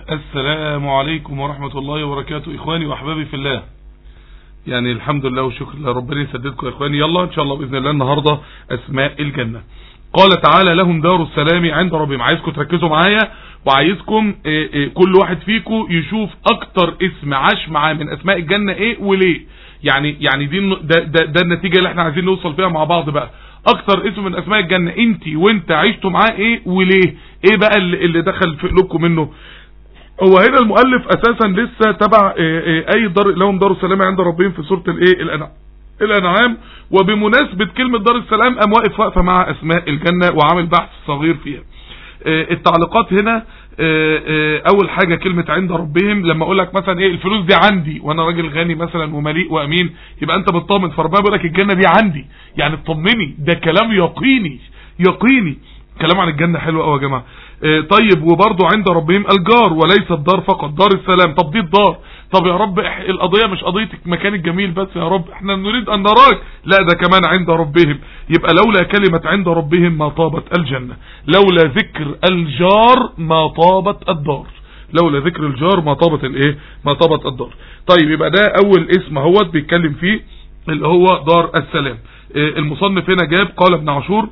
السلام عليكم ورحمة الله وبركاته إخواني وأحبابي في الله يعني الحمد لله وشكر لله ربنا يسددكم يا إخواني يلا إن شاء الله بإذن الله النهاردة أسماء الجنة قال تعالى لهم دار السلام عند ربهم عايزكم تركزوا معايا وعايزكم إيه إيه كل واحد فيكم يشوف أكتر اسم عاش معاه من أسماء الجنة إيه وليه يعني يعني دي الن- ده, ده, ده النتيجة اللي احنا عايزين نوصل فيها مع بعض بقى اكتر اسم من اسماء الجنة انت وانت عشتوا معاه ايه وليه ايه بقى اللي, اللي دخل في قلوبكم منه هو هنا المؤلف اساسا لسه تبع إيه إيه اي دار لهم دار السلام عند ربهم في سوره الايه الانعام الانعام وبمناسبه كلمه دار السلام قام واقف واقفه مع اسماء الجنه وعامل بحث صغير فيها آه، التعليقات هنا آه، آه، اول حاجه كلمه عند ربهم لما اقول لك مثلا ايه الفلوس دي عندي وانا راجل غني مثلا ومليء وامين يبقى انت بتطمن فربنا بيقول لك الجنه دي عندي يعني اطمني ده كلام يقيني يقيني كلام عن الجنة حلو قوي يا جماعة آه، طيب وبرضو عند ربهم الجار وليس الدار فقط دار السلام طب دي الدار طب يا رب إح- القضية مش قضية المكان الجميل بس يا رب احنا نريد ان نراك لا ده كمان عند ربهم يبقى لولا كلمة عند ربهم ما طابت الجنة لولا ذكر الجار ما طابت الدار لولا ذكر الجار ما طابت الايه ما طابت الدار طيب يبقى ده اول اسم اهوت بيتكلم فيه اللي هو دار السلام آه، المصنف هنا جاب قال ابن عاشور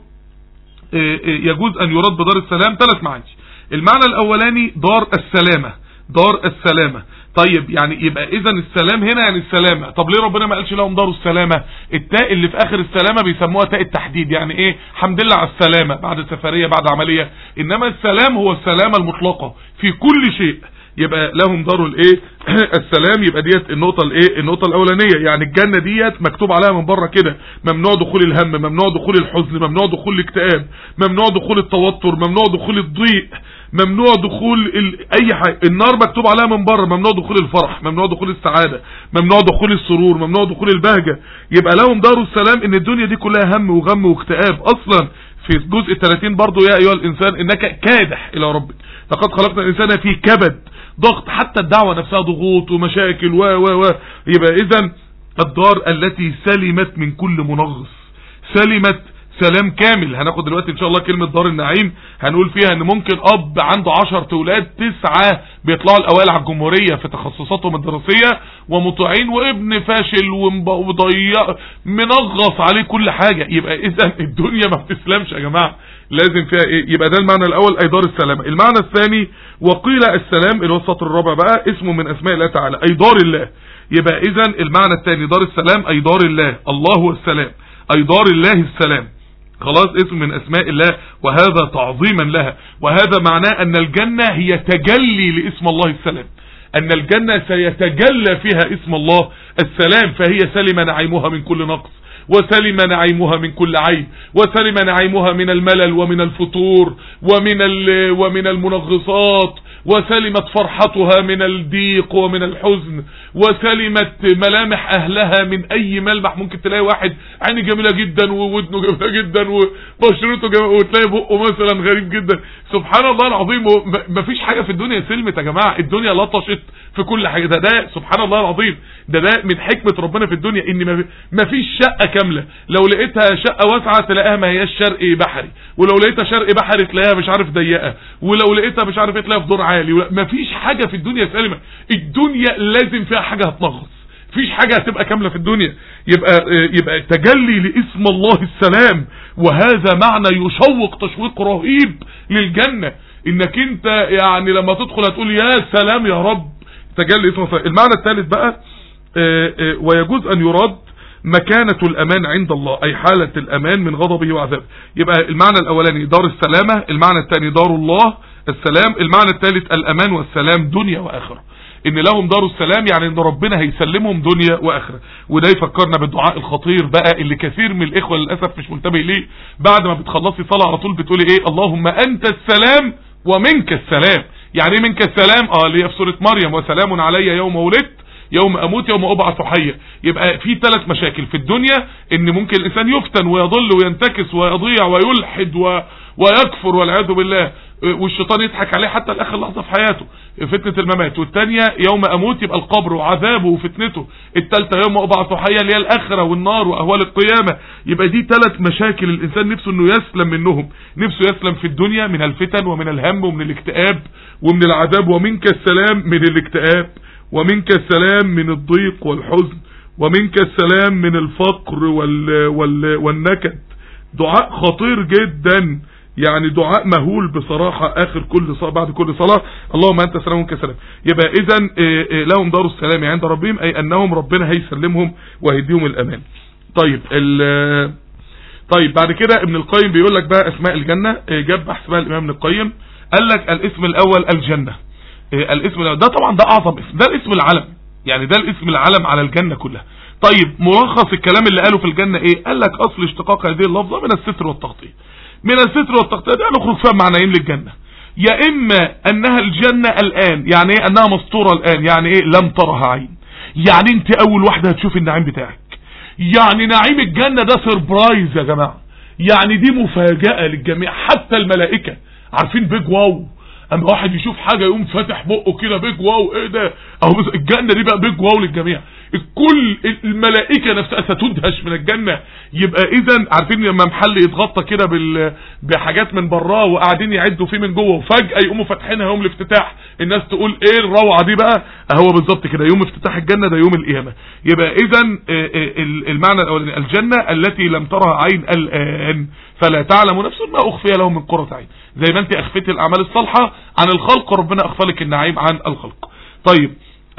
إيه إيه يجوز ان يراد بدار السلام ثلاث معاني المعنى الاولاني دار السلامة دار السلامة طيب يعني يبقى اذا السلام هنا يعني السلامة طب ليه ربنا ما قالش لهم دار السلامة التاء اللي في اخر السلامة بيسموها تاء التحديد يعني ايه حمد لله على السلامة بعد سفرية بعد عملية انما السلام هو السلامة المطلقة في كل شيء يبقى لهم دار الايه السلام يبقى ديت النقطه الايه النقطه الاولانيه يعني الجنه ديت مكتوب عليها من بره كده ممنوع دخول الهم ممنوع دخول الحزن ممنوع دخول الاكتئاب ممنوع دخول التوتر ممنوع دخول الضيق ممنوع دخول ال... اي حاجه النار مكتوب عليها من بره ممنوع دخول الفرح ممنوع دخول السعاده ممنوع دخول السرور ممنوع دخول البهجه يبقى لهم دار السلام ان الدنيا دي كلها هم وغم واكتئاب اصلا في الجزء 30 برضو يا ايها الانسان انك كادح الى ربك لقد خلقنا الانسان في كبد ضغط حتى الدعوة نفسها ضغوط ومشاكل و و و يبقى اذا الدار التي سلمت من كل منغص سلمت سلام كامل هناخد دلوقتي ان شاء الله كلمة دار النعيم هنقول فيها ان ممكن اب عنده عشر اولاد تسعة بيطلعوا الاوائل على الجمهورية في تخصصاتهم الدراسية ومطيعين وابن فاشل ومب- وضيع منغص عليه كل حاجة يبقى اذا الدنيا ما بتسلمش يا جماعة لازم فيها ايه يبقى ده المعنى الاول اي دار السلامة المعنى الثاني وقيل السلام اللي هو السطر الرابع بقى اسمه من اسماء الله تعالى اي دار الله يبقى اذا المعنى الثاني دار السلام اي دار الله الله هو السلام اي دار الله السلام خلاص اسم من اسماء الله وهذا تعظيما لها وهذا معناه ان الجنة هي تجلي لاسم الله السلام ان الجنة سيتجلى فيها اسم الله السلام فهي سلم نعيمها من كل نقص وسلم نعيمها من كل عيب وسلم نعيمها من الملل ومن الفتور ومن ال- ومن المنغصات وسلمت فرحتها من الضيق ومن الحزن وسلمت ملامح اهلها من اي ملمح ممكن تلاقي واحد عيني جميله جدا وودنه جميله جدا وبشرته جميله وتلاقي بقه مثلا غريب جدا سبحان الله العظيم م- مفيش حاجه في الدنيا سلمت يا جماعه الدنيا لطشت في كل حاجه ده ده سبحان الله العظيم ده ده من حكمه ربنا في الدنيا ان ما- مفيش شقه كامله لو لقيتها شقه واسعه تلاقيها ما هياش شرقي بحري ولو لقيتها شرقي بحري تلاقيها مش عارف ضيقه ولو لقيتها مش عارف إيه تلاقيها في دور عالي ولا- مفيش حاجه في الدنيا سالمه الدنيا لازم فيها حاجه هتنغص مفيش حاجة هتبقى كاملة في الدنيا يبقى يبقى تجلي لاسم الله السلام وهذا معنى يشوق تشويق رهيب للجنة انك انت يعني لما تدخل هتقول يا سلام يا رب تجلي اسم الله المعنى الثالث بقى آه، آه، ويجوز ان يراد مكانة الامان عند الله اي حالة الامان من غضبه وعذابه يبقى المعنى الاولاني دار السلامة المعنى الثاني دار الله السلام المعنى الثالث الامان والسلام دنيا واخره ان لهم دار السلام يعني ان ربنا هيسلمهم دنيا واخره وده يفكرنا بالدعاء الخطير بقى اللي كثير من الاخوه للاسف مش منتبه ليه بعد ما بتخلصي صلاه على طول بتقولي ايه اللهم انت السلام ومنك السلام يعني ايه منك السلام اه اللي هي في سوره مريم وسلام علي يوم ولدت يوم اموت يوم ابعث حيا يبقى في ثلاث مشاكل في الدنيا ان ممكن الانسان يفتن ويضل وينتكس ويضيع ويلحد و... ويكفر والعياذ بالله والشيطان يضحك عليه حتى لاخر لحظه في حياته فتنه الممات والثانيه يوم اموت يبقى القبر وعذابه وفتنته الثالثه يوم ابعث حيا اللي هي الاخره والنار واهوال القيامه يبقى دي ثلاث مشاكل الانسان نفسه انه يسلم منهم نفسه يسلم في الدنيا من الفتن ومن الهم ومن الاكتئاب ومن العذاب ومنك السلام من الاكتئاب ومنك السلام من الضيق والحزن ومنك السلام من الفقر وال وال والنكد دعاء خطير جدا يعني دعاء مهول بصراحة اخر كل صلاة بعد كل صلاة اللهم انت سلام وانك سلام يبقى اذا لهم دار السلام عند ربهم اي انهم ربنا هيسلمهم وهيديهم الامان طيب طيب بعد كده ابن القيم بيقول لك بقى اسماء الجنة جاب بحث بقى الامام ابن القيم قال لك الاسم الاول الجنة الاسم الاول ده طبعا ده اعظم اسم ده الاسم العلم يعني ده الاسم العلم على الجنة كلها طيب ملخص الكلام اللي قاله في الجنة ايه قال لك اصل اشتقاق هذه اللفظة من الستر والتغطية من الستر والتغطية دي هنخرج فيها معنيين للجنة يا اما انها الجنة الان يعني ايه انها مسطورة الان يعني ايه لم ترها عين يعني انت اول واحدة هتشوف النعيم بتاعك يعني نعيم الجنة ده سربرايز يا جماعة يعني دي مفاجأة للجميع حتى الملائكة عارفين بيج واو اما واحد يشوف حاجة يقوم فاتح بقه كده بيج واو ايه ده اهو الجنة دي بقى بيج واو للجميع كل الملائكة نفسها ستدهش من الجنة يبقى اذا عارفين لما محل يتغطى كده بال... بحاجات من براه وقاعدين يعدوا فيه من جوه وفجأة يقوموا فاتحينها يوم الافتتاح الناس تقول ايه الروعة دي بقى هو بالظبط كده يوم افتتاح الجنة ده يوم القيامة يبقى اذا المعنى الاولاني الجنة التي لم ترها عين الان فلا تعلم نفس ما اخفي لهم من قرة عين زي ما انت اخفيت الاعمال الصالحة عن الخلق ربنا اخفى لك النعيم عن الخلق طيب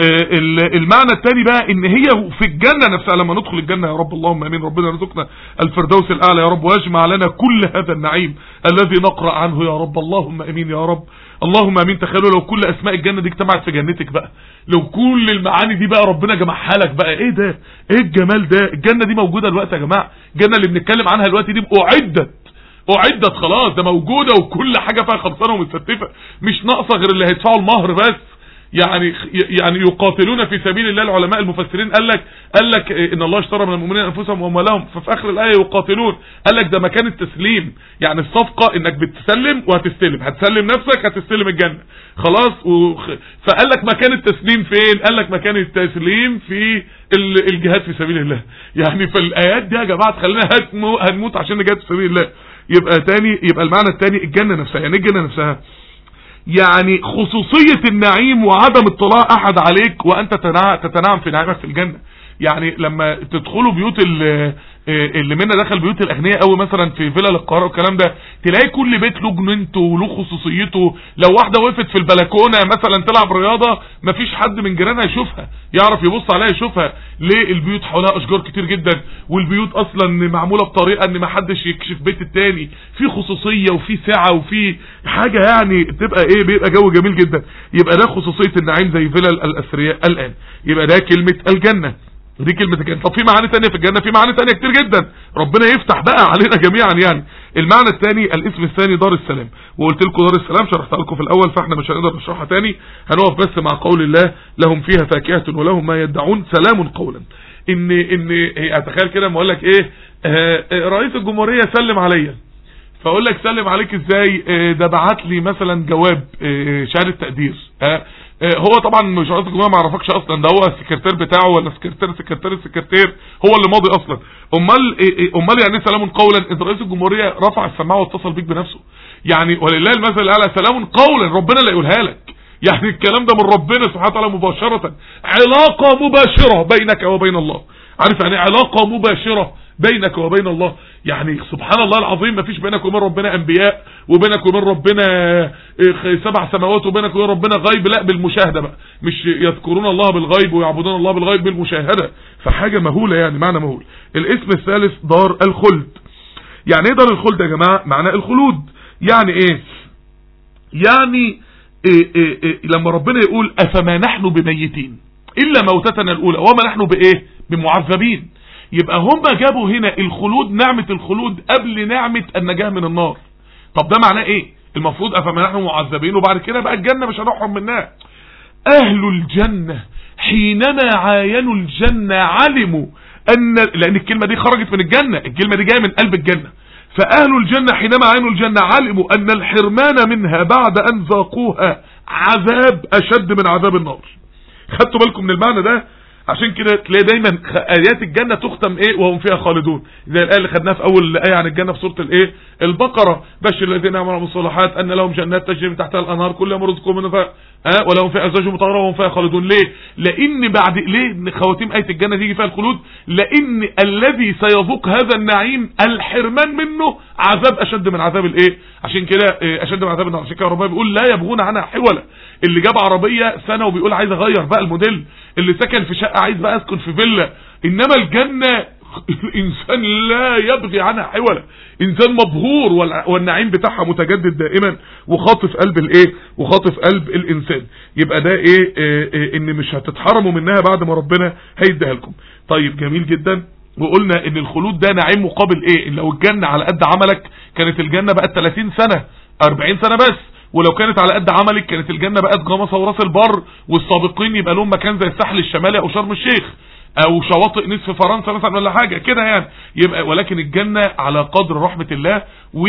المعنى الثاني بقى ان هي في الجنة نفسها لما ندخل الجنة يا رب اللهم امين ربنا يرزقنا الفردوس الاعلى يا رب واجمع لنا كل هذا النعيم الذي نقرأ عنه يا رب اللهم امين يا رب اللهم امين تخيلوا لو كل اسماء الجنة دي اجتمعت في جنتك بقى لو كل المعاني دي بقى ربنا جمعها لك بقى ايه ده ايه الجمال ده الجنة دي موجودة دلوقتي يا جماعة الجنة اللي بنتكلم عنها دلوقتي دي اعدت اعدت خلاص ده موجودة وكل حاجة فيها خلصانة ومتستفة مش ناقصة غير اللي هيدفعوا المهر بس يعني يعني يقاتلون في سبيل الله العلماء المفسرين قال لك قال لك ان الله اشترى من المؤمنين انفسهم واموالهم ففي اخر الايه يقاتلون قال لك ده مكان التسليم يعني الصفقه انك بتسلم وهتستلم هتسلم نفسك هتستلم الجنه خلاص وخ... فقال لك مكان التسليم فين قال لك مكان التسليم في الجهاد في سبيل الله يعني في الايات دي يا جماعه تخلينا هنموت عشان نجاهد في سبيل الله يبقى تاني يبقى المعنى التاني الجنه نفسها يعني الجنه نفسها يعني خصوصية النعيم وعدم اطلاع احد عليك وانت تتنعم في نعيمك في الجنة يعني لما تدخلوا بيوت اللي منا دخل بيوت الاغنياء قوي مثلا في فيلا القاهره والكلام ده تلاقي كل بيت له جنينته وله خصوصيته لو واحده وقفت في البلكونه مثلا تلعب رياضه مفيش حد من جيرانها يشوفها يعرف يبص عليها يشوفها ليه البيوت حولها اشجار كتير جدا والبيوت اصلا معموله بطريقه ان ما حدش يكشف بيت التاني في خصوصيه وفي سعه وفي حاجه يعني تبقى ايه بيبقى جو جميل جدا يبقى ده خصوصيه النعيم زي فيلا الاثرياء الان يبقى ده كلمه الجنه ودي كلمة الجنة طب في معاني تانية في الجنة في معاني تانية كتير جدا ربنا يفتح بقى علينا جميعا يعني المعنى الثاني الاسم الثاني دار السلام وقلت لكم دار السلام شرحتها لكم في الاول فاحنا مش هنقدر نشرحها تاني هنقف بس مع قول الله لهم فيها فاكهة ولهم ما يدعون سلام قولا ان ان اتخيل كده لما اقول لك ايه آه رئيس الجمهورية سلم عليا فاقول لك سلم عليك ازاي آه ده بعت لي مثلا جواب آه شهاده تقدير آه هو طبعا مش رئيس الجمهوريه ما يعرفكش اصلا ده هو السكرتير بتاعه ولا سكرتير سكرتير السكرتير هو اللي ماضي اصلا امال امال يعني سلام قولا ان رئيس الجمهوريه رفع السماعه واتصل بيك بنفسه يعني ولله المثل الاعلى سلام قولا ربنا اللي يقولها لك يعني الكلام ده من ربنا سبحانه وتعالى مباشره علاقه مباشره بينك وبين الله عارف يعني علاقه مباشره بينك وبين الله يعني سبحان الله العظيم ما فيش بينك وبين ربنا انبياء وبينك وبين ربنا سبع سماوات وبينك وبين ربنا غيب لا بالمشاهدة بقى مش يذكرون الله بالغيب ويعبدون الله بالغيب بالمشاهدة فحاجة مهولة يعني معنى مهول الاسم الثالث دار الخلد يعني ايه دار الخلد يا جماعة معناه الخلود يعني ايه يعني إيه إيه إيه لما ربنا يقول افما نحن بميتين الا موتتنا الاولى وما نحن بايه بمعذبين يبقى هم جابوا هنا الخلود نعمة الخلود قبل نعمة النجاة من النار طب ده معناه ايه المفروض افما نحن معذبين وبعد كده بقى الجنة مش هنحرم منها اهل الجنة حينما عاينوا الجنة علموا ان لان الكلمة دي خرجت من الجنة الكلمة دي جاية من قلب الجنة فأهل الجنة حينما عينوا الجنة علموا أن الحرمان منها بعد أن ذاقوها عذاب أشد من عذاب النار خدتوا بالكم من المعنى ده عشان كده تلاقي دايما ايات الجنه تختم ايه وهم فيها خالدون زي الايه اللي خدناها في اول ايه عن الجنه في سوره الايه البقره بشر الذين امنوا بالصالحات ان لهم جنات تجري من تحتها الانهار كل يوم رزقهم من ها أه؟ ولهم فيها ازواج مطهره وهم فيها خالدون ليه لان بعد ليه خواتيم ايه الجنه تيجي فيها الخلود لان الذي سيذوق هذا النعيم الحرمان منه عذاب اشد من عذاب الايه عشان كده إيه اشد من عذاب النار عشان كده ربنا بيقول لا يبغون عنها حولا اللي جاب عربيه سنه وبيقول عايز اغير بقى الموديل اللي سكن في شقه عايز بقى اسكن في فيلا انما الجنه الانسان لا يبغي عنها حولا انسان مبهور والنعيم بتاعها متجدد دائما وخاطف قلب الايه وخاطف قلب الانسان يبقى ده ايه, إيه, إيه ان مش هتتحرموا منها بعد ما ربنا هيديها لكم طيب جميل جدا وقلنا ان الخلود ده نعيم مقابل ايه لو الجنة على قد عملك كانت الجنة بقت 30 سنة 40 سنة بس ولو كانت على قد عملك كانت الجنة بقت جمصة وراس البر والسابقين يبقى لهم مكان زي الساحل الشمالي او شرم الشيخ او شواطئ نصف فرنسا مثلا ولا حاجة كده يعني يبقى ولكن الجنة على قدر رحمة الله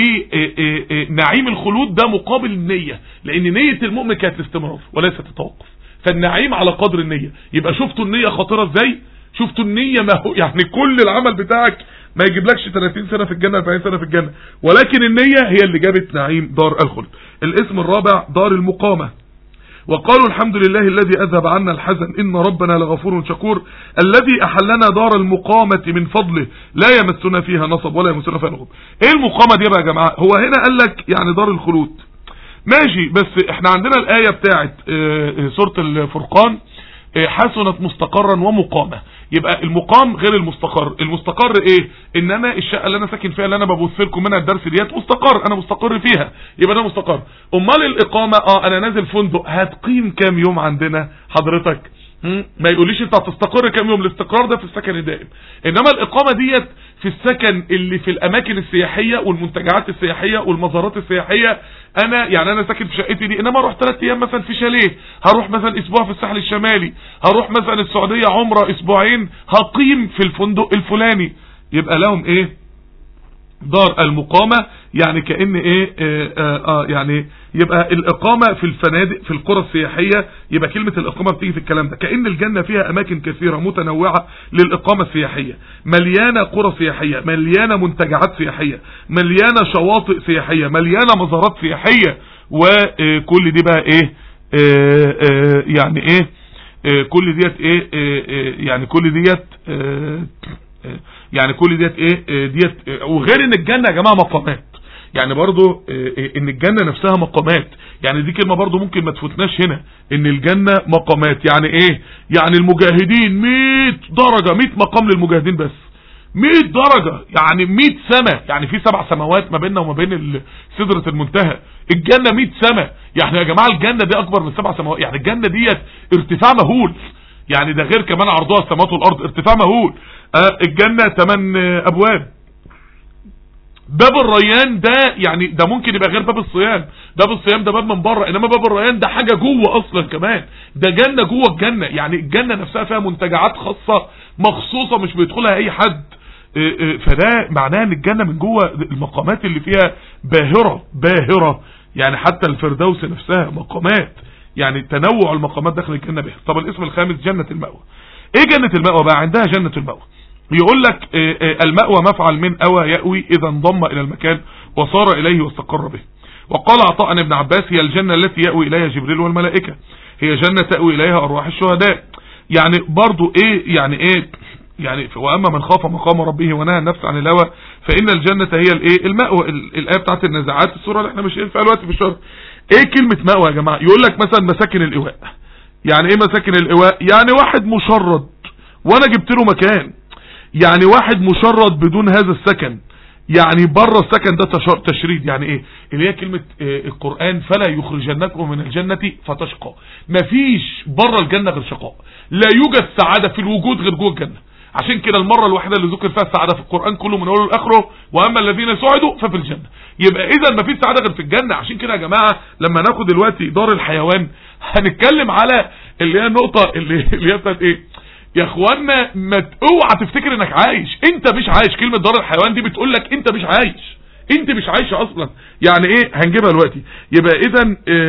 ونعيم الخلود ده مقابل النية لان نية المؤمن كانت الاستمرار وليست التوقف فالنعيم على قدر النية يبقى شفتوا النية خطيرة ازاي شفتوا النية ما هو يعني كل العمل بتاعك ما يجيبلكش 30 سنة في الجنة 40 سنة في الجنة ولكن النية هي اللي جابت نعيم دار الخلد الاسم الرابع دار المقامة وقالوا الحمد لله الذي أذهب عنا الحزن إن ربنا لغفور شكور الذي أحلنا دار المقامة من فضله لا يمسنا فيها نصب ولا يمسنا فيها نغب ايه المقامة دي بقى يا جماعة هو هنا قال لك يعني دار الخلود ماشي بس احنا عندنا الآية بتاعت سورة الفرقان حسنت مستقرا ومقامة يبقى المقام غير المستقر المستقر ايه ان انا الشقه اللي انا ساكن فيها اللي انا ببث لكم منها الدرس ديت مستقر انا مستقر فيها يبقى ده مستقر امال الاقامه اه انا نازل فندق هتقيم كام يوم عندنا حضرتك ما يقوليش انت هتستقر كام يوم الاستقرار ده في السكن الدائم انما الاقامه ديت في السكن اللي في الاماكن السياحيه والمنتجعات السياحيه والمزارات السياحيه انا يعني انا ساكن في شقتي دي انما اروح ثلاث ايام مثلا في شاليه هروح مثلا اسبوع في الساحل الشمالي هروح مثلا السعوديه عمره اسبوعين هقيم في الفندق الفلاني يبقى لهم ايه دار المقامة يعني كأن ايه آه آه آه يعني يبقى الإقامة في الفنادق في القرى السياحية يبقى كلمة الإقامة بتيجي في الكلام ده كأن الجنة فيها أماكن كثيرة متنوعة للإقامة السياحية مليانة قرى سياحية مليانة منتجعات سياحية مليانة شواطئ سياحية مليانة مزارات سياحية وكل دي بقى ايه آه آه يعني ايه آه كل ديت ايه آه آه يعني كل ديت آه يعني كل ديت ايه ديت وغير ان الجنة يا جماعة مقامات يعني برضو ان الجنة نفسها مقامات يعني دي كلمة برضو ممكن ما تفوتناش هنا ان الجنة مقامات يعني ايه يعني المجاهدين 100 درجة 100 مقام للمجاهدين بس 100 درجة يعني 100 سماء يعني في سبع سماوات ما بيننا وما بين سدرة المنتهى الجنة 100 سماء يعني يا جماعة الجنة دي اكبر من سبع سماوات يعني الجنة ديت ارتفاع مهول يعني ده غير كمان عرضها السماوات والارض ارتفاع مهول آه الجنة 8 ابواب باب الريان ده يعني ده ممكن يبقى غير باب الصيام باب الصيام ده باب من بره انما باب الريان ده حاجة جوه اصلا كمان ده جنة جوه الجنة يعني الجنة نفسها فيها منتجعات خاصة مخصوصة مش بيدخلها اي حد آه آه فده معناه ان الجنة من جوه المقامات اللي فيها باهرة باهرة يعني حتى الفردوس نفسها مقامات يعني تنوع المقامات داخل الجنة بها طب الاسم الخامس جنة المأوى ايه جنة المأوى بقى عندها جنة المأوى يقول لك المأوى مفعل من أوى يأوي إذا انضم إلى المكان وصار إليه واستقر به وقال عطاء ابن عباس هي الجنة التي يأوي إليها جبريل والملائكة هي جنة تأوي إليها أرواح الشهداء يعني برضو إيه يعني إيه يعني وأما من خاف مقام ربه ونهى النفس عن الهوى فإن الجنة هي الإيه المأوى الآية بتاعت النزاعات السورة اللي احنا ماشيين فيها دلوقتي في الشهر إيه كلمة مأوى يا جماعة يقول لك مثلا مساكن الإيواء يعني إيه مساكن الإيواء يعني واحد مشرد وأنا جبت له مكان يعني واحد مشرد بدون هذا السكن يعني بره السكن ده تشريد يعني ايه اللي هي كلمة إيه القرآن فلا يخرجنكم من الجنة فتشقى مفيش بره الجنة غير شقاء لا يوجد سعادة في الوجود غير جوه الجنة عشان كده المرة الوحيدة اللي ذكر فيها السعادة في القرآن كله من اوله لاخره واما الذين سعدوا ففي الجنة يبقى اذا ما فيش سعادة غير في الجنة عشان كده يا جماعة لما ناخد دلوقتي دار الحيوان هنتكلم على اللي هي النقطة اللي, اللي هي بتاعت ايه يا اخوانا ما اوعى تفتكر انك عايش انت مش عايش كلمة دار الحيوان دي بتقول لك انت مش عايش انت مش عايشة اصلا يعني ايه هنجيبها دلوقتي يبقى اذا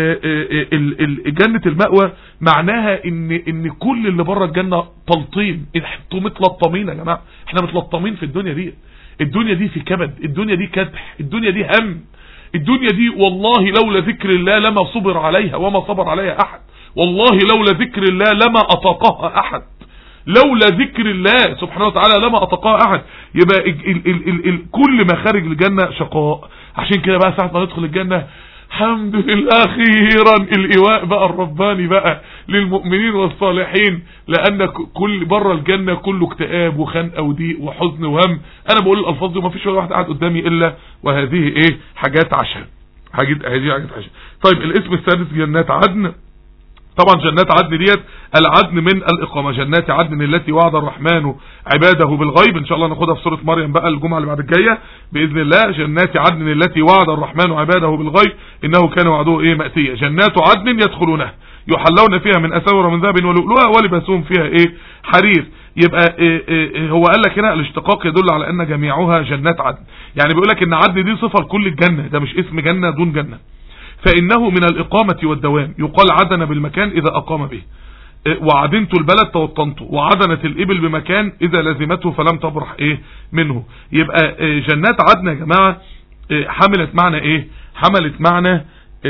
جنة المأوى معناها ان ان كل اللي بره الجنة تلطيم انتوا متلطمين يا جماعة احنا متلطمين في الدنيا دي الدنيا دي في كبد الدنيا دي كدح الدنيا دي هم الدنيا دي والله لولا ذكر الله لما صبر عليها وما صبر عليها احد والله لولا ذكر الله لما اطاقها احد لولا ذكر الله سبحانه وتعالى لما أطقاه أحد يبقى ال ال ال ال كل مخارج الجنة شقاء عشان كده بقى ساعة ما ندخل الجنة الحمد لله اخيرا الايواء بقى الرباني بقى للمؤمنين والصالحين لان كل بره الجنة كله اكتئاب وخنقه وضيق وحزن وهم انا بقول الالفاظ دي وما فيش ولا واحد قاعد قدامي الا وهذه ايه حاجات عشان حاجات هذه حاجات عشان طيب الاسم السادس جنات عدن طبعا جنات عدن ديت العدن من الإقامة جنات عدن التي وعد الرحمن عباده بالغيب إن شاء الله ناخدها في سورة مريم بقى الجمعة اللي بعد الجاية بإذن الله جنات عدن التي وعد الرحمن عباده بالغيب إنه كان وعده إيه مأتية جنات عدن يدخلونها يحلون فيها من أساور من ذهب ولؤلؤها ولباسهم فيها إيه حرير يبقى إيه إيه, إيه، هو قال لك هنا الاشتقاق يدل على أن جميعها جنات عدن يعني بيقول لك إن عدن دي صفة لكل الجنة ده مش اسم جنة دون جنة فإنه من الإقامة والدوام يقال عدن بالمكان إذا أقام به إيه، وعدنت البلد توطنته وعدنت الإبل بمكان إذا لزمته فلم تبرح إيه منه يبقى إيه، جنات عدن يا جماعة إيه، حملت معنى إيه حملت معنى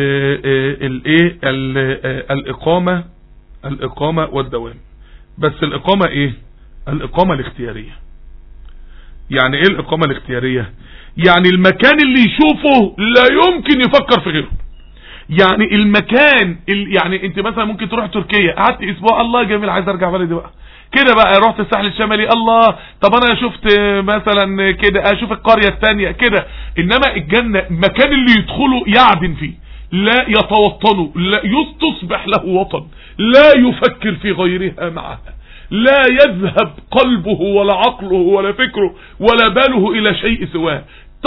الايه الإقامة الإقامة والدوام بس الإقامة إيه الإقامة الاختيارية يعني إيه الإقامة الاختيارية يعني المكان اللي يشوفه لا يمكن يفكر في غيره يعني المكان يعني انت مثلا ممكن تروح تركيا قعدت اسبوع الله جميل عايز ارجع بلدي بقى كده بقى رحت الساحل الشمالي الله طب انا شفت مثلا كده اشوف القرية التانية كده انما الجنة المكان اللي يدخله يعدن فيه لا يتوطنه لا تصبح له وطن لا يفكر في غيرها معها لا يذهب قلبه ولا عقله ولا فكره ولا باله الى شيء سواه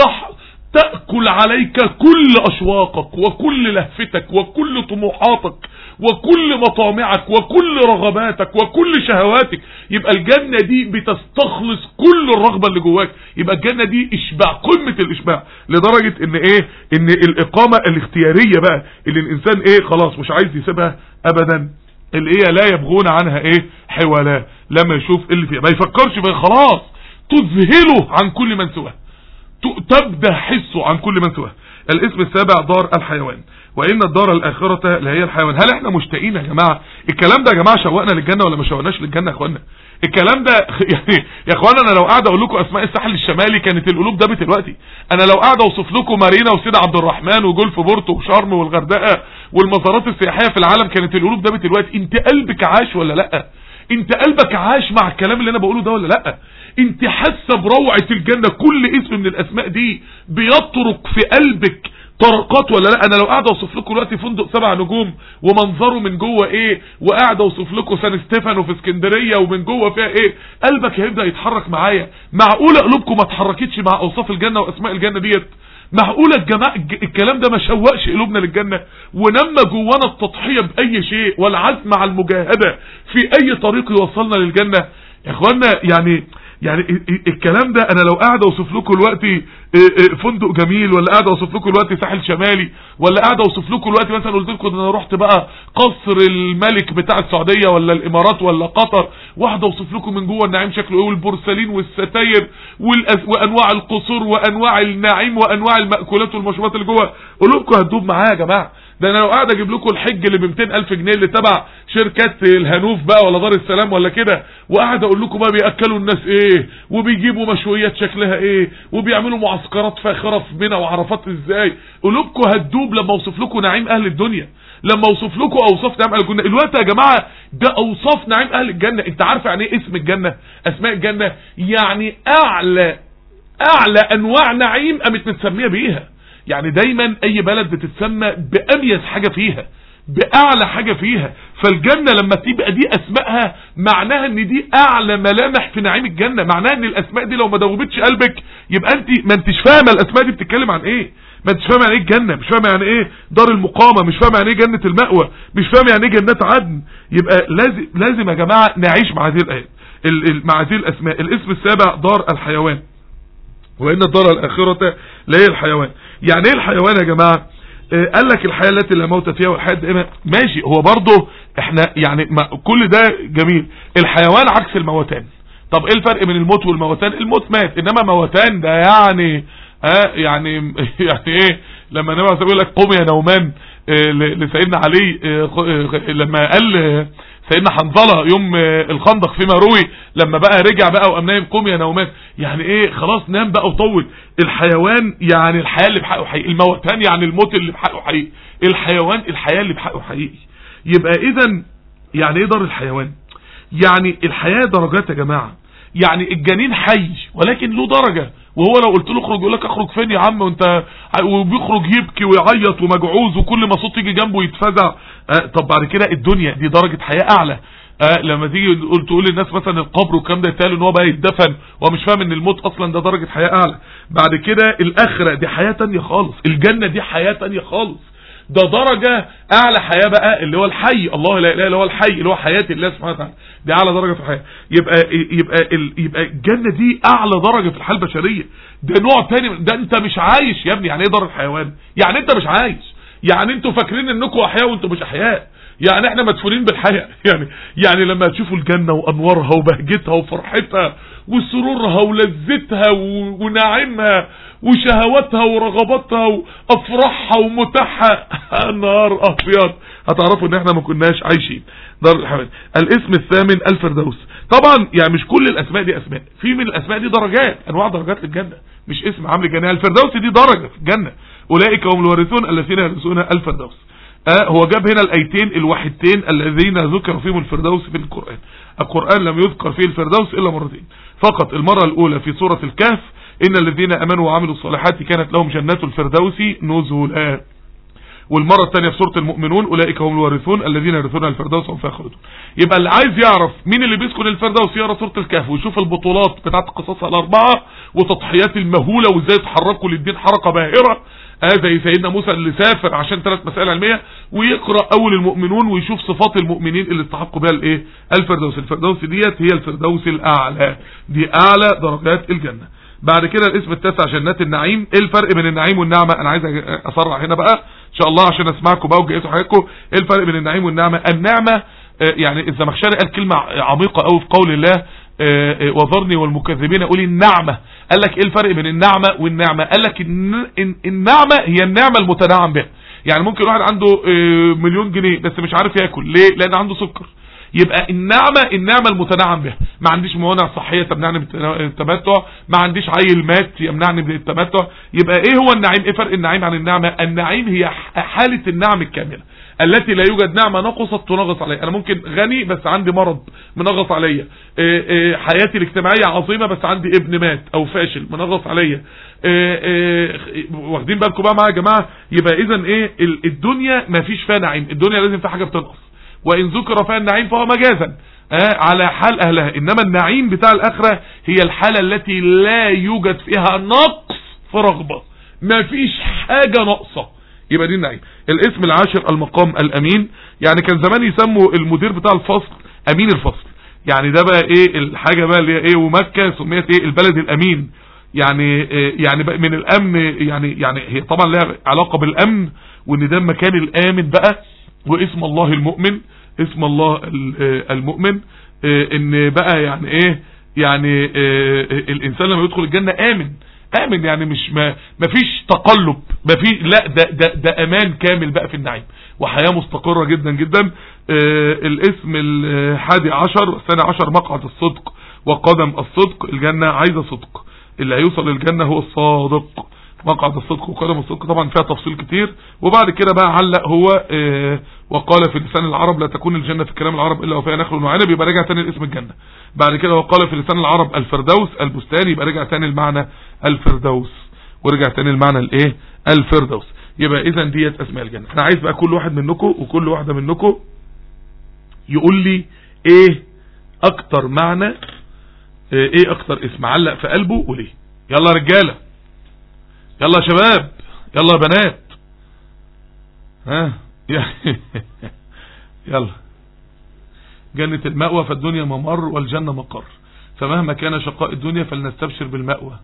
تأكل عليك كل أشواقك وكل لهفتك وكل طموحاتك وكل مطامعك وكل رغباتك وكل شهواتك يبقى الجنة دي بتستخلص كل الرغبة اللي جواك يبقى الجنة دي اشباع قمة الاشباع لدرجة ان ايه ان الاقامة الاختيارية بقى اللي الانسان ايه خلاص مش عايز يسيبها ابدا اللي هي لا يبغون عنها ايه حوالا لما يشوف اللي فيها ما يفكرش بقى خلاص تذهله عن كل من سواه تبدى حسه عن كل من سواه الاسم السابع دار الحيوان وان الدار الاخرة اللي هي الحيوان هل احنا مشتاقين يا جماعة الكلام ده يا جماعة شوقنا للجنة ولا ما شوقناش للجنة يا اخوانا الكلام ده يعني يا اخوانا انا لو قاعد اقول لكم اسماء الساحل الشمالي كانت القلوب دابت دلوقتي انا لو قاعد اوصف لكم مارينا وسيد عبد الرحمن وجولف بورتو وشرم والغردقه والمزارات السياحيه في العالم كانت القلوب دابت دلوقتي انت قلبك عاش ولا لا انت قلبك عاش مع الكلام اللي انا بقوله ده ولا لا انت حاسه بروعه الجنه كل اسم من الاسماء دي بيطرق في قلبك طرقات ولا لا انا لو قاعد اوصف لكم دلوقتي فندق سبع نجوم ومنظره من جوه ايه وقاعد اوصف لكم سان ستيفانو في اسكندريه ومن جوه فيها ايه قلبك هيبدا يتحرك معايا معقوله قلوبكم ما اتحركتش مع اوصاف الجنه واسماء الجنه ديت معقولة الجماعة الكلام ده ما شوقش قلوبنا للجنة ونما جوانا التضحية بأي شيء والعزم على المجاهدة في أي طريق يوصلنا للجنة يا اخوانا يعني يعني الكلام ده انا لو قاعد اوصف لكم دلوقتي فندق جميل ولا قاعد اوصف لكم دلوقتي ساحل شمالي ولا قاعد اوصف لكم دلوقتي مثلا قلت لكم ان انا رحت بقى قصر الملك بتاع السعوديه ولا الامارات ولا قطر واحد اوصف لكم من جوه النعيم شكله ايه والبورسلين والستاير وانواع القصور وانواع النعيم وانواع المأكولات والمشروبات اللي جوه قلوبكم هتدوب معايا يا جماعه ده انا لو قاعد اجيب لكم الحج اللي ب 200000 جنيه اللي تبع شركات الهنوف بقى ولا دار السلام ولا كده وقاعد اقول لكم بقى بياكلوا الناس ايه وبيجيبوا مشويات شكلها ايه وبيعملوا معسكرات فاخره في منى وعرفات ازاي قلوبكم هتدوب لما اوصف لكم نعيم اهل الدنيا لما اوصف لكم اوصاف نعيم اهل الجنه الوقت يا جماعه ده اوصاف نعيم اهل الجنه انت عارف يعني ايه اسم الجنه اسماء الجنه يعني اعلى اعلى انواع نعيم قامت متسميه بيها يعني دايما اي بلد بتتسمى باميز حاجة فيها باعلى حاجة فيها فالجنة لما تبقى دي اسمائها معناها ان دي اعلى ملامح في نعيم الجنة معناها ان الاسماء دي لو ما دوبتش قلبك يبقى انت ما انتش فاهمة الاسماء دي بتتكلم عن ايه ما انتش فاهم يعني ايه الجنة مش فاهم يعني ايه دار المقامة مش فاهم يعني ايه جنة المأوى مش فاهم يعني ايه جنات عدن يبقى لازم لازم يا جماعة نعيش مع هذه الايات مع هذه الاسماء الاسم السابع دار الحيوان وان الدار الاخرة لا هي الحيوان يعني ايه الحيوان يا جماعة اه قال لك الحياة التي لا موت فيها والحياة دائما ماشي هو برضه احنا يعني ما كل ده جميل الحيوان عكس الموتان طب ايه الفرق بين الموت والموتان الموت مات انما موتان ده يعني اه يعني يعني ايه لما النبي عليه لك قوم يا نومان اه لسيدنا علي اه لما قال سيدنا حنظلة يوم الخندق فيما روي لما بقى رجع بقى وقام نايم قوم يا نومان يعني ايه خلاص نام بقى وطول الحيوان يعني الحياة اللي بحقه حقيقي الموتان يعني الموت اللي بحقه حقيقي الحيوان الحياة اللي بحقه حقيقي يبقى اذا يعني ايه دار الحيوان يعني الحياة درجات يا جماعة يعني الجنين حي ولكن له درجة وهو لو قلت له اخرج يقول لك اخرج فين يا عم وانت وبيخرج يبكي ويعيط ومجعوز وكل ما صوت يجي جنبه يتفزع آه طب بعد كده الدنيا دي درجة حياة اعلى آه لما تيجي تقول تقول للناس مثلا القبر والكلام ده يتقال ان هو بقى يتدفن ومش فاهم ان الموت اصلا ده درجة حياة اعلى بعد كده الاخرة دي حياة تانية خالص الجنة دي حياة تانية خالص ده درجة اعلى حياة بقى اللي هو الحي الله لا اله الا هو الحي اللي هو حياة الله سبحانه وتعالى دي اعلى درجة في الحياة يبقى يبقى ال يبقى الجنة دي اعلى درجة في الحياة البشرية ده نوع تاني ده انت مش عايش يا ابني يعني ايه دار الحيوان يعني انت مش عايش يعني انتوا فاكرين انكم احياء وانتوا مش احياء يعني احنا مدفونين بالحياة يعني يعني لما تشوفوا الجنة وانوارها وبهجتها وفرحتها وسرورها ولذتها ونعيمها وشهواتها ورغباتها وافراحها ومتاحها النهار ابيض هتعرفوا ان احنا ما كناش عايشين دار الحيوان الاسم الثامن الفردوس طبعا يعني مش كل الاسماء دي اسماء في من الاسماء دي درجات انواع درجات للجنة مش اسم عامل جنة الفردوس دي درجة في الجنة اولئك هم الوارثون الذين يرثون الفردوس آه هو جاب هنا الايتين الوحيدتين الذين ذكر فيهم الفردوس في القرآن القرآن لم يذكر فيه الفردوس الا مرتين فقط المرة الاولى في سورة الكهف ان الذين امنوا وعملوا الصالحات كانت لهم جنات الفردوس نزلا والمرة الثانية في سورة المؤمنون اولئك هم الوارثون الذين يرثون الفردوس هم فيها خالدون يبقى اللي عايز يعرف مين اللي بيسكن الفردوس يقرا سورة الكهف ويشوف البطولات بتاعت القصص الاربعة وتضحيات المهولة وازاي يتحركوا للدين حركة باهرة آه زي سيدنا موسى اللي سافر عشان ثلاث مسائل علمية ويقرأ اول المؤمنون ويشوف صفات المؤمنين اللي استحقوا بها الايه الفردوس الفردوس ديت هي الفردوس الاعلى دي اعلى درجات الجنة بعد كده الاسم التاسع جنات النعيم ايه الفرق بين النعيم والنعمة انا عايز اسرع هنا بقى ان شاء الله عشان اسمعكم بقى وجهتوا حضراتكم ايه الفرق بين النعيم والنعمة النعمة يعني الزمخشري قال كلمة عميقة قوي في قول الله وذرني والمكذبين اولي النعمة قال لك ايه الفرق بين النعمة والنعمة قال لك النعمة هي النعمة المتنعم بها يعني ممكن واحد عنده مليون جنيه بس مش عارف ياكل ليه لان عنده سكر يبقى النعمة النعمة المتنعم بها ما عنديش موانع صحية تمنعني من التمتع ما عنديش عيل مات يمنعني من التمتع يبقى ايه هو النعيم ايه فرق النعيم عن النعمة النعيم هي حالة النعم الكاملة التي لا يوجد نعمة نقصت تنغص علي انا ممكن غني بس عندي مرض منغص عليا حياتي الاجتماعية عظيمة بس عندي ابن مات او فاشل منغص عليا واخدين بالكم بقى معايا يا جماعة يبقى اذا ايه الدنيا ما فيش فيها نعيم الدنيا لازم فيها حاجة بتنقص وإن ذكر فيها النعيم فهو مجازا آه على حال أهلها إنما النعيم بتاع الآخرة هي الحالة التي لا يوجد فيها نقص في رغبة ما فيش حاجة ناقصة يبقى دي النعيم الاسم العاشر المقام الأمين يعني كان زمان يسموا المدير بتاع الفصل أمين الفصل يعني ده بقى ايه الحاجة بقى اللي ايه ومكة سميت ايه البلد الأمين يعني إيه يعني بقى من الأمن يعني يعني هي طبعا لها علاقة بالأمن وان ده المكان الآمن بقى واسم الله المؤمن اسم الله المؤمن ان بقى يعني ايه يعني الانسان لما يدخل الجنة امن امن يعني مش ما مفيش تقلب ما في لا ده, ده, ده امان كامل بقى في النعيم وحياة مستقرة جدا جدا الاسم الحادي عشر والثاني عشر مقعد الصدق وقدم الصدق الجنة عايزة صدق اللي هيوصل للجنة هو الصادق مقعد الصدق وقدم الصدق طبعا فيها تفصيل كتير وبعد كده بقى علق هو اه وقال في لسان العرب لا تكون الجنة في كلام العرب إلا وفيها نخل وعنب يبقى رجع تاني لاسم الجنة بعد كده وقال في لسان العرب الفردوس البستان يبقى رجع تاني المعنى الفردوس ورجع تاني المعنى الايه الفردوس يبقى اذا ديت اسماء الجنة انا عايز بقى كل واحد منكم وكل واحدة منكم يقول لي ايه اكتر معنى ايه اكتر اسم علق في قلبه وليه يلا رجالة يلا يا شباب يلا يا بنات ها يلا جنة المأوى فالدنيا ممر والجنة مقر فمهما كان شقاء الدنيا فلنستبشر بالمأوى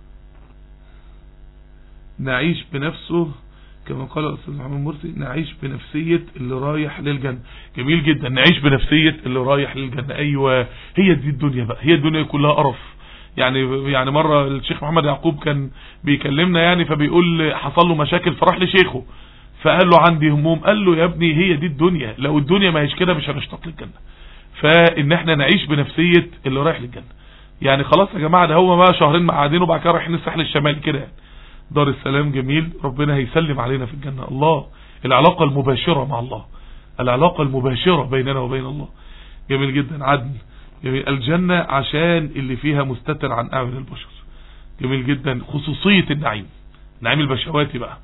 نعيش بنفسه كما قال الأستاذ محمد مرسي نعيش بنفسية اللي رايح للجنة جميل جدا نعيش بنفسية اللي رايح للجنة أيوة هي دي الدنيا بقى هي الدنيا كلها قرف يعني يعني مرة الشيخ محمد يعقوب كان بيكلمنا يعني فبيقول حصل له مشاكل فراح لشيخه فقال له عندي هموم قال له يا ابني هي دي الدنيا لو الدنيا ما هيش كده مش هنشتاق للجنة فان احنا نعيش بنفسية اللي رايح للجنة يعني خلاص يا جماعة ده هو بقى شهرين قاعدين وبعد كده رايحين الساحل الشمالي كده يعني دار السلام جميل ربنا هيسلم علينا في الجنة الله العلاقة المباشرة مع الله العلاقة المباشرة بيننا وبين الله جميل جدا عدل جميل الجنة عشان اللي فيها مستتر عن أعين البشر جميل جدا خصوصية النعيم نعيم البشواتي بقى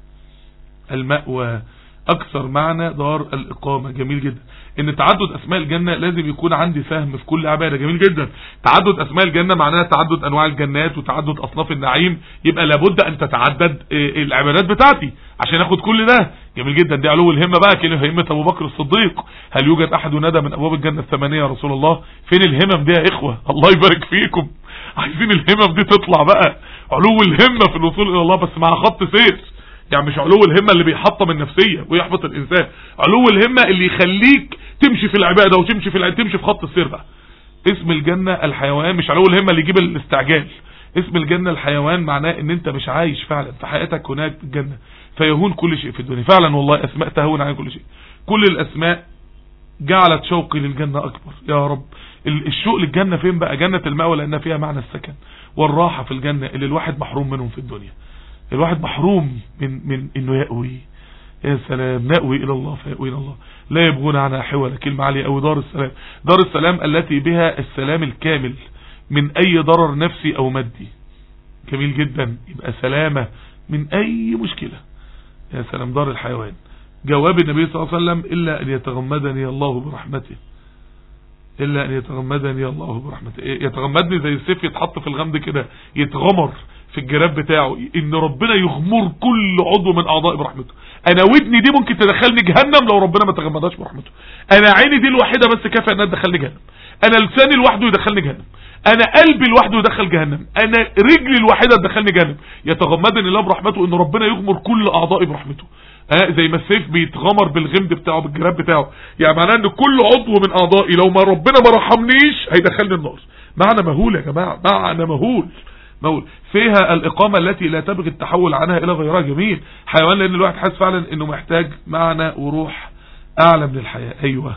المأوى أكثر معنى دار الإقامة جميل جدا ان تعدد اسماء الجنة لازم يكون عندي فهم في كل عبادة جميل جدا تعدد اسماء الجنة معناها تعدد انواع الجنات وتعدد اصناف النعيم يبقى لابد ان تتعدد العبادات بتاعتي عشان اخد كل ده جميل جدا دي علو الهمة بقى كلمة همة ابو بكر الصديق هل يوجد احد ندى من ابواب الجنة الثمانية يا رسول الله فين الهمم دي يا اخوة الله يبارك فيكم عايزين الهمم دي تطلع بقى علو الهمة في الوصول الى الله بس مع خط سير يعني مش علو الهمة اللي بيحطم النفسية ويحبط الانسان علو الهمة اللي يخليك تمشي في العبادة وتمشي في تمشي في خط السير بقى اسم الجنة الحيوان مش علو الهمة اللي يجيب الاستعجال اسم الجنة الحيوان معناه ان انت مش عايش فعلا في حياتك هناك الجنة فيهون كل شيء في الدنيا فعلا والله اسماء تهون عن كل شيء كل الاسماء جعلت شوقي للجنة اكبر يا رب الشوق للجنة فين بقى جنة المأوى لان فيها معنى السكن والراحة في الجنة اللي الواحد محروم منهم في الدنيا الواحد محروم من من انه يأوي يا سلام نأوي الى الله فيأوي الى الله لا يبغون عنها حولا كلمة عالية او دار السلام دار السلام التي بها السلام الكامل من اي ضرر نفسي او مادي جميل جدا يبقى سلامة من اي مشكلة يا سلام دار الحيوان جواب النبي صلى الله عليه وسلم الا ان يتغمدني الله برحمته الا ان يتغمدني الله برحمته يتغمدني زي السيف يتحط في الغمد كده يتغمر في الجراب بتاعه ان ربنا يغمر كل عضو من اعضاء برحمته انا ودني دي ممكن تدخلني جهنم لو ربنا ما تغمدهاش برحمته انا عيني دي الوحيده بس كافيه انها تدخلني جهنم انا لساني لوحده يدخلني جهنم انا قلبي لوحده يدخل جهنم انا رجلي الوحيده تدخلني جهنم يتغمدني الله برحمته ان ربنا يغمر كل اعضائي برحمته ها زي ما السيف بيتغمر بالغمد بتاعه بالجراب بتاعه يعني معناه ان كل عضو من اعضائي لو ما ربنا ما رحمنيش هيدخلني النار معنى مهول يا جماعه معنى مهول مول فيها الإقامة التي لا تبغي التحول عنها إلى غيرها جميل حيوان لأن الواحد حاسس فعلا أنه محتاج معنى وروح أعلى من الحياة أيوة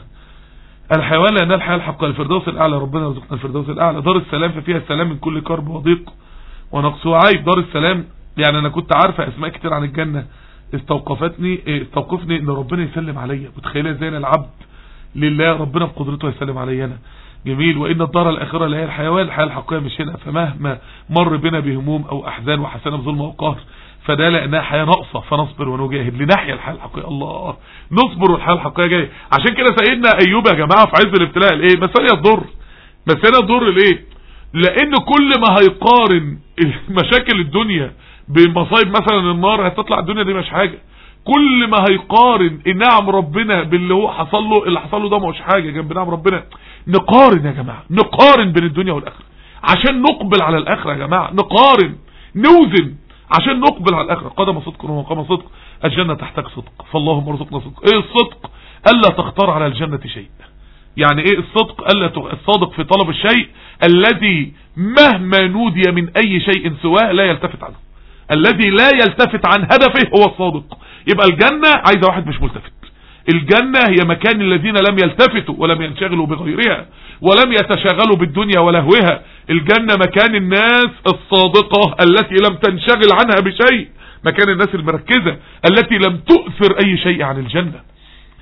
الحيوان لأنها الحياة الحقة الفردوس الأعلى ربنا رزقنا الفردوس الأعلى دار السلام ففيها السلام من كل كرب وضيق ونقص وعيب دار السلام يعني أنا كنت عارفة أسماء كتير عن الجنة استوقفتني استوقفني ان ربنا يسلم عليا متخيله ازاي انا العبد لله ربنا بقدرته يسلم عليا انا جميل وإن الدار الآخرة اللي هي الحيوان الحياة الحقيقية مش هنا فمهما مر بنا بهموم أو أحزان وحسنة بظلم أو قهر فده لأنها حياة ناقصة فنصبر ونجاهد لنحيا الحياة الحقيقية الله نصبر والحياة الحقيقية جاية عشان كده سيدنا أيوب يا جماعة في عز الابتلاء الايه مسألة الضر مسألة الضر ليه لأن كل ما هيقارن مشاكل الدنيا بمصايب مثلا النار هتطلع الدنيا دي مش حاجة كل ما هيقارن نعم ربنا باللي هو حصل له اللي حصل له ده مش حاجة جنب نعم ربنا نقارن يا جماعة نقارن بين الدنيا والآخرة عشان نقبل على الآخرة يا جماعة نقارن نوزن عشان نقبل على الآخرة قدم صدق ومقام صدق الجنة تحتاج صدق فاللهم ارزقنا صدق ايه الصدق ألا تختار على الجنة شيء يعني ايه الصدق ألا الصادق في طلب الشيء الذي مهما نودي من أي شيء سواه لا يلتفت عنه الذي لا يلتفت عن هدفه هو الصادق يبقى الجنة عايزة واحد مش ملتفت الجنة هي مكان الذين لم يلتفتوا ولم ينشغلوا بغيرها ولم يتشاغلوا بالدنيا ولهوها الجنة مكان الناس الصادقة التي لم تنشغل عنها بشيء مكان الناس المركزة التي لم تؤثر اي شيء عن الجنة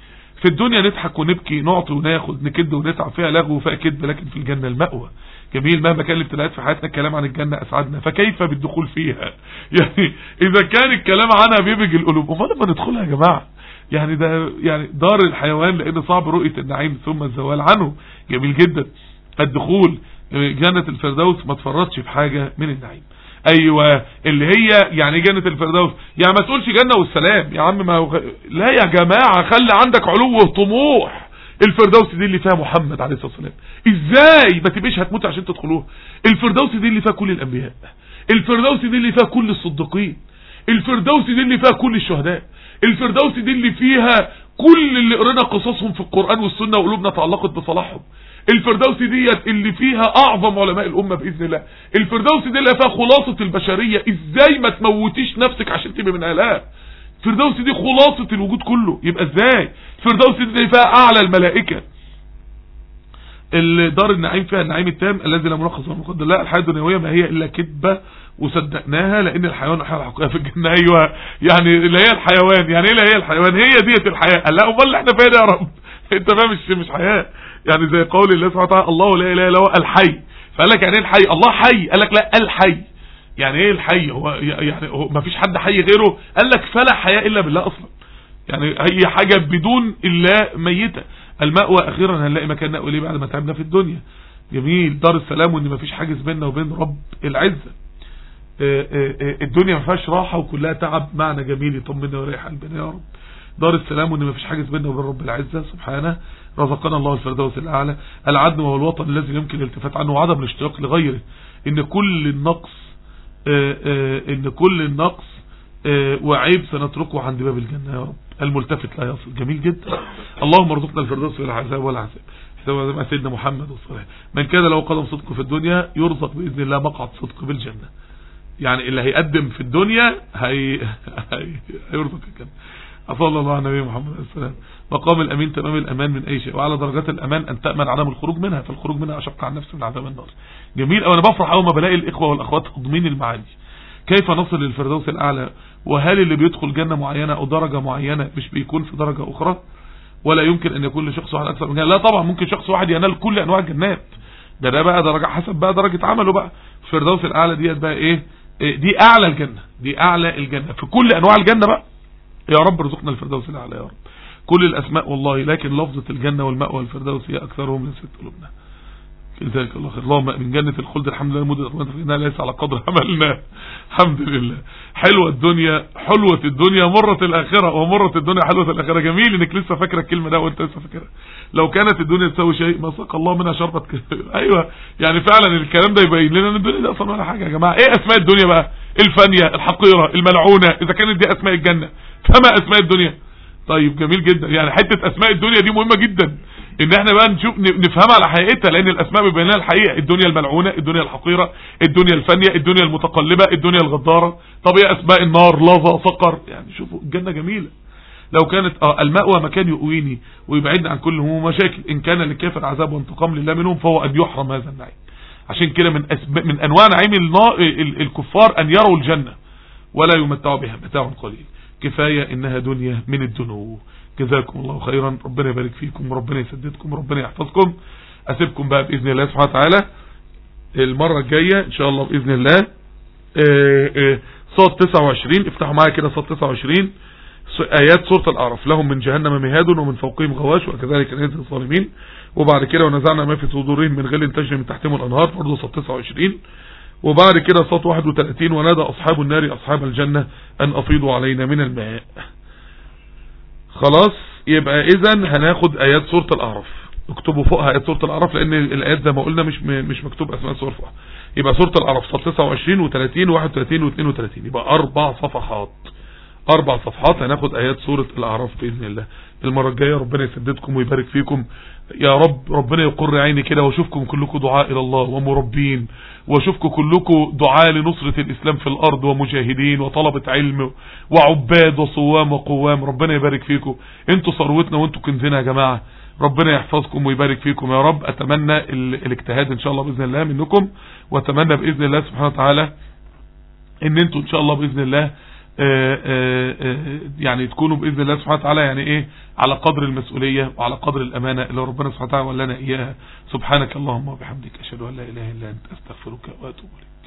في الدنيا نضحك ونبكي نعطي وناخد نكد ونتعب فيها لغو وفيها كذب لكن في الجنة المأوى جميل مهما كان الابتلاءات في حياتنا الكلام عن الجنة أسعدنا فكيف بالدخول فيها يعني إذا كان الكلام عنها بيبج القلوب امال لما ندخلها يا جماعة يعني ده يعني دار الحيوان لأن صعب رؤية النعيم ثم الزوال عنه جميل جدا الدخول جنة الفردوس ما تفرطش في حاجة من النعيم ايوه اللي هي يعني جنة الفردوس يعني ما تقولش جنة والسلام يا عم ما لا يا جماعة خلي عندك علو وطموح الفردوس دي اللي فيها محمد عليه الصلاة والسلام ازاي ما تبقيش هتموت عشان تدخلوها الفردوس دي اللي فيها كل الانبياء الفردوس دي اللي فيها كل الصديقين الفردوس دي اللي فيها كل الشهداء الفردوس دي اللي فيها كل اللي قرينا قصصهم في القرآن والسنة وقلوبنا تعلقت بصلاحهم الفردوس ديت اللي فيها اعظم علماء الامة باذن الله الفردوس دي اللي فيها خلاصة البشرية ازاي ما تموتيش نفسك عشان تبقى من اهلها الفردوس دي خلاصة الوجود كله يبقى ازاي الفردوس دي اللي فيها اعلى الملائكة دار النعيم فيها النعيم التام الذي لا ملخص ولا مقدر لا الحياة الدنيوية ما هي الا كذبة وصدقناها لان الحيوان الحياة الحقيقية في الجنة ايوه يعني اللي هي الحيوان يعني ايه اللي هي الحيوان هي ديت الحياة لا امال اللي احنا فين يا رب انت فاهم مش مش حياة يعني زي قول الله سبحانه وتعالى الله لا اله الا هو الحي فقال لك يعني ايه الحي الله حي قال لك لا الحي يعني ايه الحي هو يعني هو ما فيش حد حي غيره قال لك فلا حياة الا بالله اصلا يعني هي حاجة بدون الله ميتة المأوى اخيرا هنلاقي مكان نأوي ليه بعد ما تعبنا في الدنيا جميل دار السلام وان ما فيش حاجز بيننا وبين رب العزة الدنيا ما فيهاش راحة وكلها تعب معنى جميل يطمنا ويريح قلبنا يا رب دار السلام وان ما فيش حاجز بيننا وبين رب العزة سبحانه رزقنا الله الفردوس الأعلى العدل وهو الوطن الذي يمكن الالتفات عنه وعدم الاشتياق لغيره إن كل النقص آآ آآ إن كل النقص وعيب سنتركه عند باب الجنة يا رب الملتفت لا يصل جميل جدا اللهم ارزقنا الفردوس في العذاب والعذاب حساب سيدنا محمد والصلاة من كان له قدم صدق في الدنيا يرزق بإذن الله مقعد صدق بالجنة يعني اللي هيقدم في الدنيا هي... هي... هيرزق الجنة صلى الله على نبي محمد عليه السلام مقام الأمين تمام الأمان من أي شيء وعلى درجات الأمان أن تأمن عدم الخروج منها فالخروج منها أشق عن نفسه من عذاب النار جميل أو أنا بفرح أول ما بلاقي الإخوة والأخوات هضمين المعاني كيف نصل للفردوس الأعلى وهل اللي بيدخل جنة معينة أو درجة معينة مش بيكون في درجة أخرى ولا يمكن أن يكون لشخص واحد أكثر من جنة لا طبعا ممكن شخص واحد ينال كل أنواع الجنات ده ده بقى درجة حسب بقى درجة عمله بقى الفردوس الأعلى ديت بقى إيه دي أعلى الجنة دي أعلى الجنة في كل أنواع الجنة بقى يا رب ارزقنا الفردوس الأعلى يا رب كل الأسماء والله لكن لفظة الجنة والمأوى والفردوس هي أكثرهم لست قلوبنا لذلك الله خير اللهم من جنة الخلد الحمد لله مدة فإنها ليس على قدر عملنا الحمد لله حلوة الدنيا حلوة الدنيا مرة الآخرة ومرة الدنيا حلوة الآخرة جميل انك لسه فاكرة الكلمة ده وانت لسه فاكرها لو كانت الدنيا تسوي شيء ما ساق الله منها شربة ايوه يعني فعلا الكلام ده يبين لنا ان الدنيا دي اصلا ولا حاجة يا جماعة ايه اسماء الدنيا بقى الفانية الحقيرة الملعونة اذا كانت دي اسماء الجنة فما اسماء الدنيا طيب جميل جدا يعني حتة اسماء الدنيا دي مهمة جدا ان احنا بقى نشوف نفهمها على حقيقتها لان الاسماء بيبين لنا الحقيقه الدنيا الملعونه الدنيا الحقيره الدنيا الفانيه الدنيا المتقلبه الدنيا الغداره طب ايه اسماء النار لظى سقر يعني شوفوا الجنه جميله لو كانت اه المأوى مكان يؤويني ويبعدني عن كل هموم ومشاكل ان كان للكافر عذاب وانتقام لله منهم فهو ان يحرم هذا النعيم عشان كده من أسب... من انواع نعيم الكفار ان يروا الجنه ولا يمتعوا بها متاع قليل كفايه انها دنيا من الدنو جزاكم الله خيرا ربنا يبارك فيكم وربنا يسددكم وربنا يحفظكم اسيبكم بقى باذن الله سبحانه وتعالى المرة الجاية ان شاء الله باذن الله صوت 29 افتحوا معايا كده صوت 29 ايات سورة الاعراف لهم من جهنم مهاد ومن فوقهم غواش وكذلك نجزي الظالمين وبعد كده ونزعنا ما في صدورهم من غل تجري من تحتهم الانهار برضه صوت 29 وبعد كده صوت 31 ونادى اصحاب النار اصحاب الجنة ان افيضوا علينا من الماء خلاص يبقى اذا هناخد ايات سورة الاعراف اكتبوا فوقها ايات سورة الاعراف لان الايات زي ما قلنا مش مش مكتوب اسماء سور فوقها يبقى سورة الاعراف صف 29 و30 و31 و32 يبقى اربع صفحات اربع صفحات هناخد ايات سورة الاعراف باذن الله المرة الجاية ربنا يسددكم ويبارك فيكم يا رب ربنا يقر عيني كده واشوفكم كلكم دعاء الى الله ومربين واشوفكم كلكم دعاء لنصرة الاسلام في الارض ومجاهدين وطلبة علم وعباد وصوام وقوام ربنا يبارك فيكم انتوا ثروتنا وانتوا كنزنا يا جماعة ربنا يحفظكم ويبارك فيكم يا رب اتمنى الاجتهاد ان شاء الله باذن الله منكم واتمنى باذن الله سبحانه وتعالى ان انتوا ان شاء الله باذن الله آه، آه، آه، يعني تكونوا باذن الله سبحانه وتعالى يعني ايه على قدر المسؤوليه وعلى قدر الامانه اللي ربنا سبحانه وتعالى ولانا اياها سبحانك اللهم وبحمدك اشهد ان لا اله الا انت استغفرك واتوب اليك